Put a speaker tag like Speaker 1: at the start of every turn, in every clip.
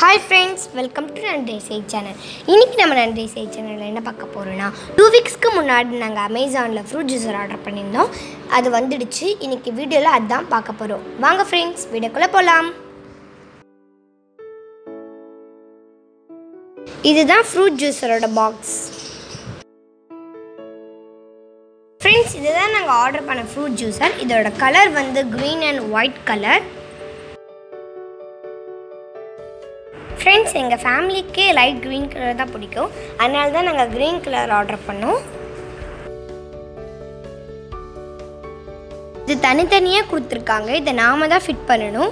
Speaker 1: hi friends welcome to நன்றி செய் channel இன்றைக்கி நம்ம நன்றி செய் சேனலில் என்ன பார்க்க போகிறோன்னா டூ வீக்ஸ்க்கு முன்னாடி நாங்கள் அமேசானில் ஃப்ரூட் ஜூஸர் ஆர்டர் பண்ணியிருந்தோம் அது வந்துடுச்சு இன்றைக்கி வீடியோவில் அதுதான் பார்க்க போகிறோம் வாங்க ஃப்ரெண்ட்ஸ் வீடியோக்குள்ளே போகலாம் இதுதான் ஃப்ரூட் ஜூஸரோட பாக்ஸ் ஃப்ரெண்ட்ஸ் இதுதான் நாங்கள் ஆர்டர் பண்ண ஃப்ரூட் ஜூஸர் இதோட கலர் வந்து green and white colour friends எங்கள் ஃபேமிலிக்கே லைட் க்ரீன் கலர் தான் பிடிக்கும் அதனால தான் நாங்கள் க்ரீன் கலர் ஆர்டர் பண்ணோம் இது தனித்தனியாக கொடுத்துருக்காங்க இதை நாம தான் ஃபிட் பண்ணணும்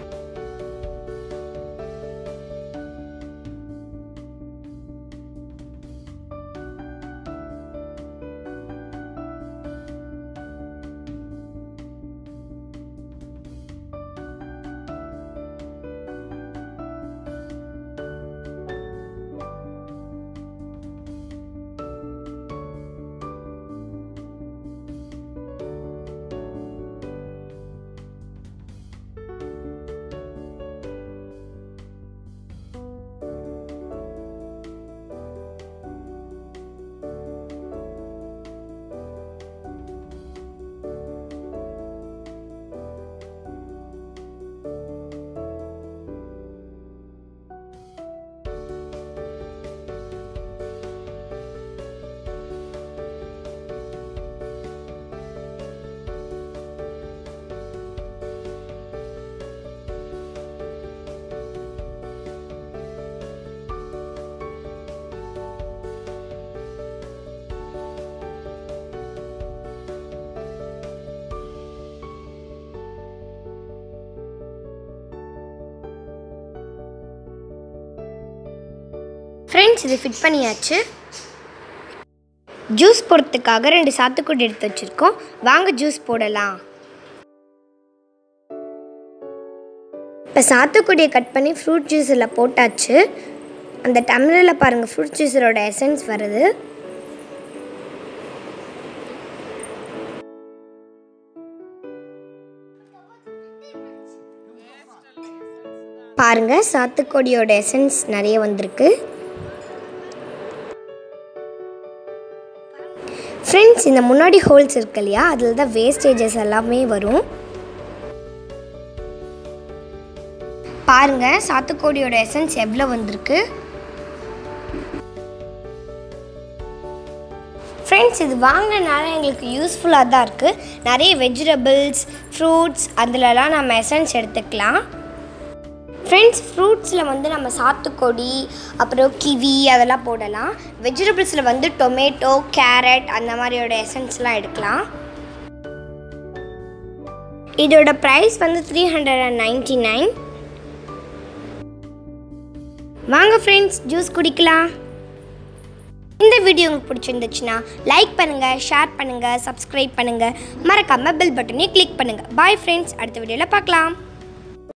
Speaker 1: ஃப்ரெண்ட்ஸ் இது ஃபிட் பண்ணியாச்சு ஜூஸ் போடுறதுக்காக ரெண்டு சாத்துக்குடி எடுத்து வச்சுருக்கோம் வாங்க ஜூஸ் போடலாம் இப்போ சாத்துக்குடியை கட் பண்ணி ஃப்ரூட் ஜூஸில் போட்டாச்சு அந்த டம்ளரில் பாருங்கள் ஃப்ரூட் ஜூஸரோட எசன்ஸ் வருது பாருங்க சாத்துக்கொடியோட எசன்ஸ் நிறைய வந்திருக்கு ஃப்ரெண்ட்ஸ் இந்த முன்னாடி ஹோல்ஸ் இருக்கு இல்லையா அதில் தான் வேஸ்டேஜஸ் எல்லாமே வரும் பாருங்க சாத்துக்கொடியோட எசன்ஸ் எவ்வளோ வந்திருக்கு ஃப்ரெண்ட்ஸ் இது வாங்கினனால எங்களுக்கு யூஸ்ஃபுல்லாக தான் இருக்குது நிறைய வெஜிடபிள்ஸ் ஃப்ரூட்ஸ் அதிலலாம் நம்ம எசன்ஸ் எடுத்துக்கலாம் ஃப்ரெண்ட்ஸ் ஃப்ரூட்ஸில் வந்து நம்ம சாத்துக்கொடி அப்புறம் கிவி அதெல்லாம் போடலாம் வெஜிடபிள்ஸில் வந்து டொமேட்டோ கேரட் அந்த மாதிரியோட எசன்ஸ்லாம் எடுக்கலாம் இதோட ப்ரைஸ் வந்து three hundred and ninety nine வாங்க ஃப்ரெண்ட்ஸ் ஜூஸ் குடிக்கலாம் இந்த வீடியோ உங்களுக்கு பிடிச்சிருந்துச்சுன்னா லைக் பண்ணுங்கள் ஷேர் பண்ணுங்கள் சப்ஸ்கிரைப் பண்ணுங்கள் மறக்காமல் பெல் பட்டனையும் கிளிக் பண்ணுங்கள் பாய் ஃப்ரெண்ட்ஸ் அடுத்த வீடியோவில் பார்க்கலாம்